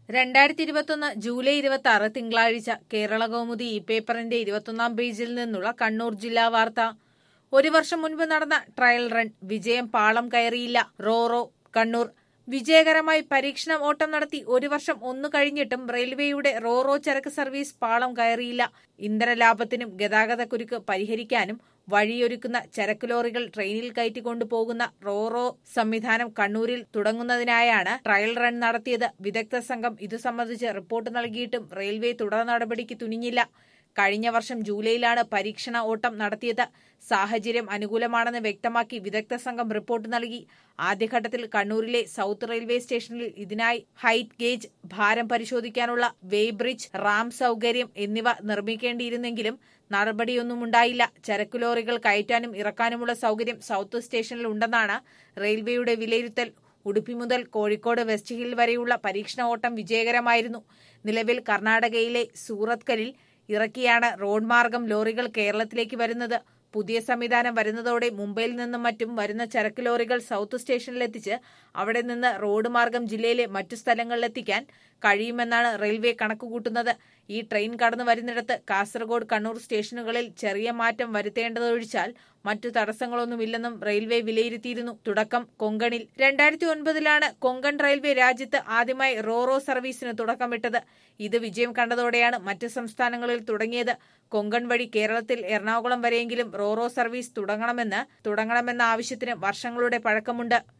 രണ്ടായിരത്തി ഇരുപത്തൊന്ന് ജൂലൈ ഇരുപത്തി ആറ് തിങ്കളാഴ്ച കേരള കൗമുദി ഈ പേപ്പറിന്റെ ഇരുപത്തൊന്നാം പേജിൽ നിന്നുള്ള കണ്ണൂർ ജില്ലാ വാർത്ത ഒരു വർഷം മുൻപ് നടന്ന ട്രയൽ റൺ വിജയം പാളം കയറിയില്ല റോറോ കണ്ണൂർ വിജയകരമായി പരീക്ഷണ ഓട്ടം നടത്തി ഒരു വർഷം ഒന്നു കഴിഞ്ഞിട്ടും റെയിൽവേയുടെ റോറോ ചരക്ക് സർവീസ് പാളം കയറിയില്ല ഇന്ധന ലാഭത്തിനും ഗതാഗതക്കുരുക്ക് പരിഹരിക്കാനും വഴിയൊരുക്കുന്ന ചരക്ക് ലോറികൾ ട്രെയിനിൽ കയറ്റിക്കൊണ്ടുപോകുന്ന റോറോ സംവിധാനം കണ്ണൂരിൽ തുടങ്ങുന്നതിനായാണ് ട്രയൽ റൺ നടത്തിയത് വിദഗ്ധ സംഘം ഇതു സംബന്ധിച്ച് റിപ്പോർട്ട് നൽകിയിട്ടും റെയിൽവേ തുടർ നടപടിക്ക് തുനിഞ്ഞില്ല കഴിഞ്ഞ വർഷം ജൂലൈയിലാണ് പരീക്ഷണ ഓട്ടം നടത്തിയത് സാഹചര്യം അനുകൂലമാണെന്ന് വ്യക്തമാക്കി വിദഗ്ധ സംഘം റിപ്പോർട്ട് നൽകി ആദ്യഘട്ടത്തിൽ കണ്ണൂരിലെ സൌത്ത് റെയിൽവേ സ്റ്റേഷനിൽ ഇതിനായി ഹൈറ്റ് ഗേജ് ഭാരം പരിശോധിക്കാനുള്ള വെയ്ബ്രിഡ്ജ് റാം സൌകര്യം എന്നിവ നിർമ്മിക്കേണ്ടിയിരുന്നെങ്കിലും നടപടിയൊന്നുമുണ്ടായില്ല ചരക്ക് ലോറികൾ കയറ്റാനും ഇറക്കാനുമുള്ള സൌകര്യം സൌത്ത് സ്റ്റേഷനിൽ ഉണ്ടെന്നാണ് റെയിൽവേയുടെ വിലയിരുത്തൽ ഉടുപ്പി മുതൽ കോഴിക്കോട് വെസ്റ്റ് ഹിൽ വരെയുള്ള പരീക്ഷണ ഓട്ടം വിജയകരമായിരുന്നു നിലവിൽ കർണാടകയിലെ സൂറത്കലിൽ ഇറക്കിയാണ് റോഡ് മാർഗം ലോറികൾ കേരളത്തിലേക്ക് വരുന്നത് പുതിയ സംവിധാനം വരുന്നതോടെ മുംബൈയിൽ നിന്നും മറ്റും വരുന്ന ചരക്ക് ലോറികൾ സൌത്ത് സ്റ്റേഷനിലെത്തിച്ച് അവിടെ നിന്ന് റോഡ് മാർഗം ജില്ലയിലെ മറ്റു സ്ഥലങ്ങളിലെത്തിക്കാൻ കഴിയുമെന്നാണ് റെയിൽവേ കണക്കുകൂട്ടുന്നത് ഈ ട്രെയിൻ കടന്നു വരുന്നിടത്ത് കാസർഗോഡ് കണ്ണൂർ സ്റ്റേഷനുകളിൽ ചെറിയ മാറ്റം വരുത്തേണ്ടതൊഴിച്ചാൽ മറ്റു തടസ്സങ്ങളൊന്നുമില്ലെന്നും റെയിൽവേ വിലയിരുത്തിയിരുന്നു തുടക്കം കൊങ്കണിൽ രണ്ടായിരത്തി ഒൻപതിലാണ് കൊങ്കൺ റെയിൽവേ രാജ്യത്ത് ആദ്യമായി റോറോ സർവീസിന് തുടക്കമിട്ടത് ഇത് വിജയം കണ്ടതോടെയാണ് മറ്റ് സംസ്ഥാനങ്ങളിൽ തുടങ്ങിയത് കൊങ്കൺ വഴി കേരളത്തിൽ എറണാകുളം വരെയെങ്കിലും റോറോ സർവീസ് തുടങ്ങണമെന്ന് തുടങ്ങണമെന്ന ആവശ്യത്തിന് വർഷങ്ങളുടെ പഴക്കമുണ്ട്